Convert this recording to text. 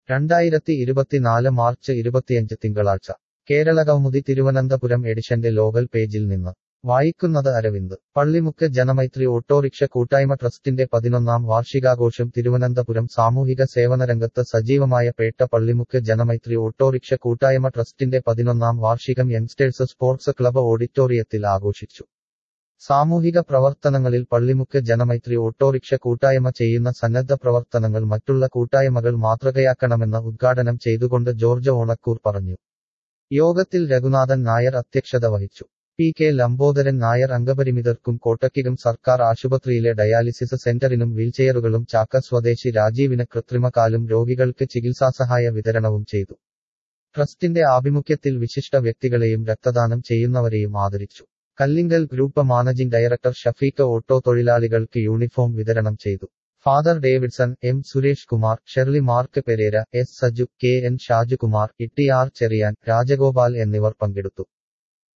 രണ്ടായിരത്തി ഇരുപത്തിനാല് മാർച്ച് ഇരുപത്തിയഞ്ച് തിങ്കളാഴ്ച കേരളകൗമുദി തിരുവനന്തപുരം എഡിഷന്റെ ലോകൽ പേജിൽ നിന്ന് വായിക്കുന്നത് അരവിന്ദ് പള്ളിമുക്ക് ജനമൈത്രി ഓട്ടോറിക്ഷ കൂട്ടായ്മ ട്രസ്റ്റിന്റെ പതിനൊന്നാം വാർഷികാഘോഷം തിരുവനന്തപുരം സാമൂഹിക സേവനരംഗത്ത് സജീവമായ പേട്ട പള്ളിമുക്ക് ജനമൈത്രി ഓട്ടോറിക്ഷ കൂട്ടായ്മ ട്രസ്റ്റിന്റെ പതിനൊന്നാം വാർഷികം യങ്സ്റ്റേഴ്സ് സ്പോർട്സ് ക്ലബ് ഓഡിറ്റോറിയത്തിൽ ആഘോഷിച്ചു സാമൂഹിക പ്രവർത്തനങ്ങളിൽ പള്ളിമുക്ക് ജനമൈത്രി ഓട്ടോറിക്ഷ കൂട്ടായ്മ ചെയ്യുന്ന സന്നദ്ധ പ്രവർത്തനങ്ങൾ മറ്റുള്ള കൂട്ടായ്മകൾ മാതൃകയാക്കണമെന്ന് ഉദ്ഘാടനം ചെയ്തുകൊണ്ട് ജോർജ് ഓണക്കൂർ പറഞ്ഞു യോഗത്തിൽ രഘുനാഥൻ നായർ അധ്യക്ഷത വഹിച്ചു പി കെ ലംബോദരൻ നായർ അംഗപരിമിതർക്കും കോട്ടക്കിലും സർക്കാർ ആശുപത്രിയിലെ ഡയാലിസിസ് സെന്ററിനും വീൽചെയറുകളും ചാക്ക സ്വദേശി രാജീവിന് കൃത്രിമകാലും രോഗികൾക്ക് ചികിത്സാസഹായ വിതരണവും ചെയ്തു ട്രസ്റ്റിന്റെ ആഭിമുഖ്യത്തിൽ വിശിഷ്ട വ്യക്തികളെയും രക്തദാനം ചെയ്യുന്നവരെയും ആദരിച്ചു Kallingal group managing director Shafeeq auto തൊഴിലാളികൾക്ക് യൂണിഫോം വിതരണം ചെയ്തു father Davidson M Suresh Kumar Shirley Mark Pereira S Saju K N Shajukumar Itty R Cherian Rajagopal എന്നിവർ പങ്കെടുത്തു